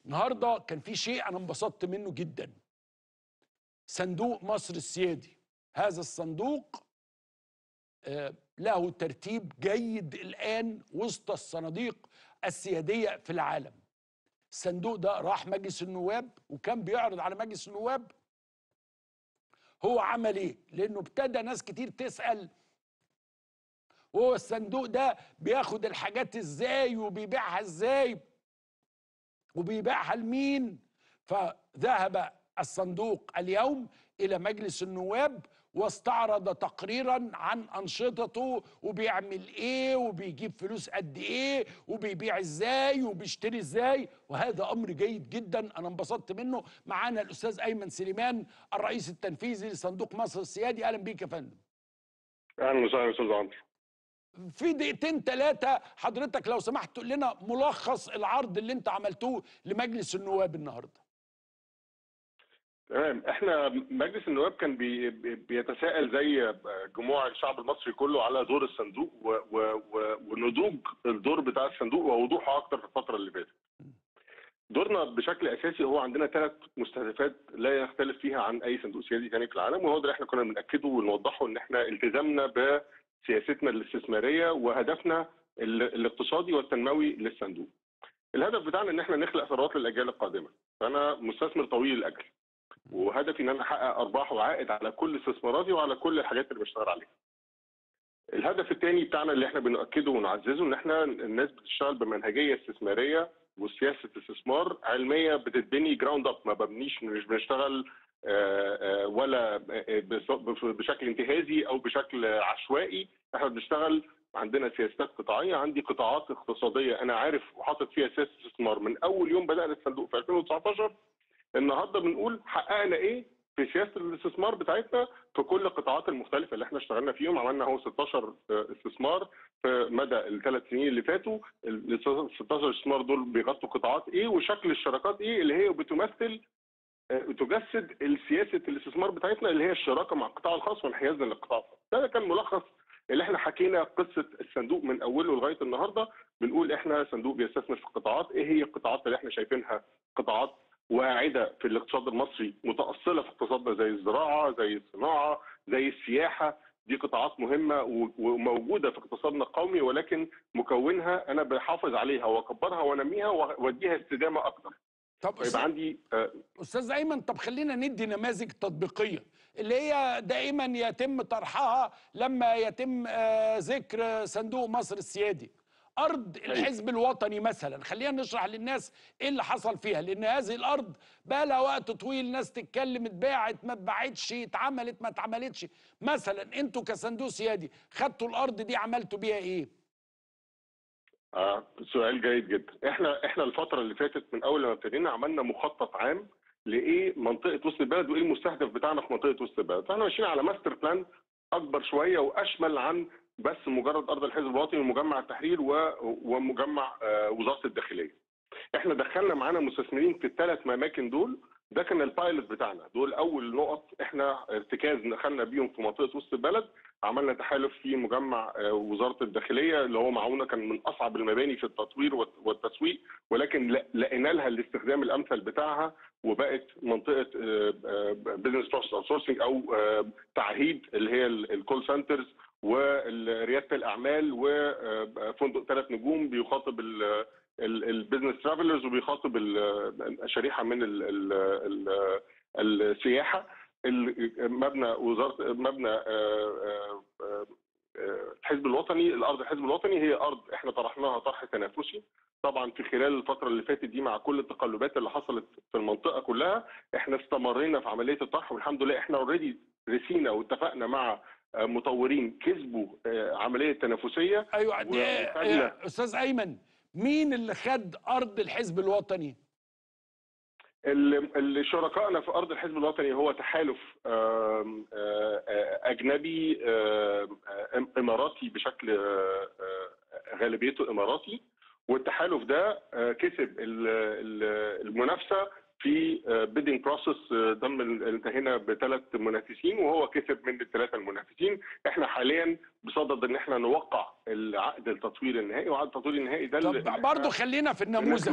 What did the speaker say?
النهارده كان في شيء انا انبسطت منه جدا صندوق مصر السيادي هذا الصندوق آه، له ترتيب جيد الان وسط الصناديق السياديه في العالم الصندوق ده راح مجلس النواب وكان بيعرض على مجلس النواب هو عمل ايه لانه ابتدى ناس كتير تسال وهو الصندوق ده بياخد الحاجات ازاي وبيبيعها ازاي وبيبيعها لمين فذهب الصندوق اليوم الى مجلس النواب واستعرض تقريرا عن انشطته وبيعمل ايه وبيجيب فلوس قد ايه وبيبيع ازاي وبيشتري ازاي وهذا امر جيد جدا انا انبسطت منه معانا الاستاذ ايمن سليمان الرئيس التنفيذي لصندوق مصر السيادي اهلا بيك يا فندم اهلا وسهلا يا استاذ عمرو في دقيقتين ثلاثة حضرتك لو سمحت تقول لنا ملخص العرض اللي انت عملتوه لمجلس النواب النهارده تمام احنا مجلس النواب كان بي بي- بيتساءل زي جموع الشعب المصري كله على دور الصندوق و و و ونضوج الدور بتاع الصندوق ووضوحه اكتر في الفتره اللي فاتت. دورنا بشكل اساسي هو عندنا ثلاث مستهدفات لا يختلف فيها عن اي صندوق سيادي ثاني في العالم وهو ده اللي احنا كنا بناكده ونوضحه ان احنا التزامنا بسياستنا الاستثماريه وهدفنا ال- الاقتصادي والتنموي للصندوق. الهدف بتاعنا ان احنا نخلق ثروات للاجيال القادمه. فانا مستثمر طويل الاجل. وهدفي ان انا احقق ارباح وعائد على كل استثماراتي وعلى كل الحاجات اللي بشتغل عليها. الهدف الثاني بتاعنا اللي احنا بنؤكده ونعززه ان احنا الناس بتشتغل بمنهجيه استثماريه وسياسه استثمار علميه بتتبني جراوند اب ما ببنيش مش بنشتغل آه، آه، ولا آه، بص- بشكل انتهازي او بشكل عشوائي احنا بنشتغل عندنا سياسات قطاعيه عندي قطاعات اقتصاديه انا عارف وحاطط فيها سياسه استثمار من اول يوم بدانا الصندوق في 2019 النهارده بنقول حققنا ايه في سياسه الاستثمار بتاعتنا في كل القطاعات المختلفه اللي احنا اشتغلنا فيهم عملنا هو 16 استثمار في مدى الثلاث سنين اللي فاتوا ال 16 استثمار دول بيغطوا قطاعات ايه وشكل الشراكات ايه اللي هي بتمثل آه، تجسد سياسه الاستثمار بتاعتنا اللي هي الشراكه مع القطاع الخاص وانحيازنا للقطاع الخاص ده كان ملخص اللي احنا حكينا قصه الصندوق من اوله لغايه النهارده بنقول احنا صندوق بيستثمر في القطاعات ايه هي القطاعات اللي احنا شايفينها قطاعات واعده في الاقتصاد المصري متاصله في اقتصادنا زي الزراعه زي الصناعه زي السياحه دي قطاعات مهمه و- وموجوده في اقتصادنا القومي ولكن مكونها انا بحافظ عليها واكبرها وانميها واديها استدامه اكتر طب فيبقى عندي آه، استاذ ايمن طب خلينا ندي نماذج تطبيقيه اللي هي دائما يتم طرحها لما يتم آه، ذكر صندوق مصر السيادي ارض الحزب الوطني مثلا خلينا نشرح للناس ايه اللي حصل فيها لان هذه الارض بقى لها وقت طويل ناس تتكلم اتباعت ما اتباعتش اتعملت ما اتعملتش مثلا انتوا كصندوق سيادي خدتوا الارض دي عملتوا بيها ايه اه سؤال جيد جدا احنا احنا الفتره اللي فاتت من اول ما ابتدينا عملنا مخطط عام لايه منطقه وسط البلد وايه المستهدف بتاعنا في منطقه وسط البلد فاحنا ماشيين على ماستر بلان اكبر شويه واشمل عن بس مجرد ارض الحزب الوطني ومجمع التحرير و- ومجمع آه، وزاره الداخليه احنا دخلنا معانا مستثمرين في الثلاث اماكن دول ده كان البايلوت بتاعنا دول اول نقط احنا ارتكاز دخلنا بيهم في منطقه وسط البلد عملنا تحالف في مجمع آه، وزاره الداخليه اللي هو معاونه كان من اصعب المباني في التطوير والت- والتسويق ولكن لا- لقينا لها الاستخدام الامثل بتاعها وبقت منطقه بزنس بروسس اوت او آه، تعهيد اللي هي الكول سنترز ورياده الاعمال وفندق ثلاث نجوم بيخاطب ال- ال- البيزنس ترافلرز وبيخاطب ال- شريحه من ال ال ال السياحه ال- مبنى وزاره مبنى آه، آه، آه، آه، الحزب الوطني الارض الحزب الوطني هي ارض احنا طرحناها طرح تنافسي طبعا في خلال الفتره اللي فاتت دي مع كل التقلبات اللي حصلت في المنطقه كلها احنا استمرينا في عمليه الطرح والحمد لله احنا اوريدي رسينا واتفقنا مع آه، مطورين كسبوا آه، عمليه تنافسيه ايوه و- دي- وخدنا- آه، استاذ ايمن مين اللي خد ارض الحزب الوطني ال- اللي شركائنا في ارض الحزب الوطني هو تحالف آم، آه، آه، اجنبي آم، آه، اماراتي بشكل آه، آه، غالبيته اماراتي والتحالف ده آه، كسب ال- ال- المنافسه في بيدنج بروسس تم انتهينا بثلاث منافسين وهو كسب من الثلاثه المنافسين احنا حاليا بصدد ان احنا نوقع العقد التطوير النهائي وعقد التطوير النهائي ده اللي طب برضه خلينا في النموذج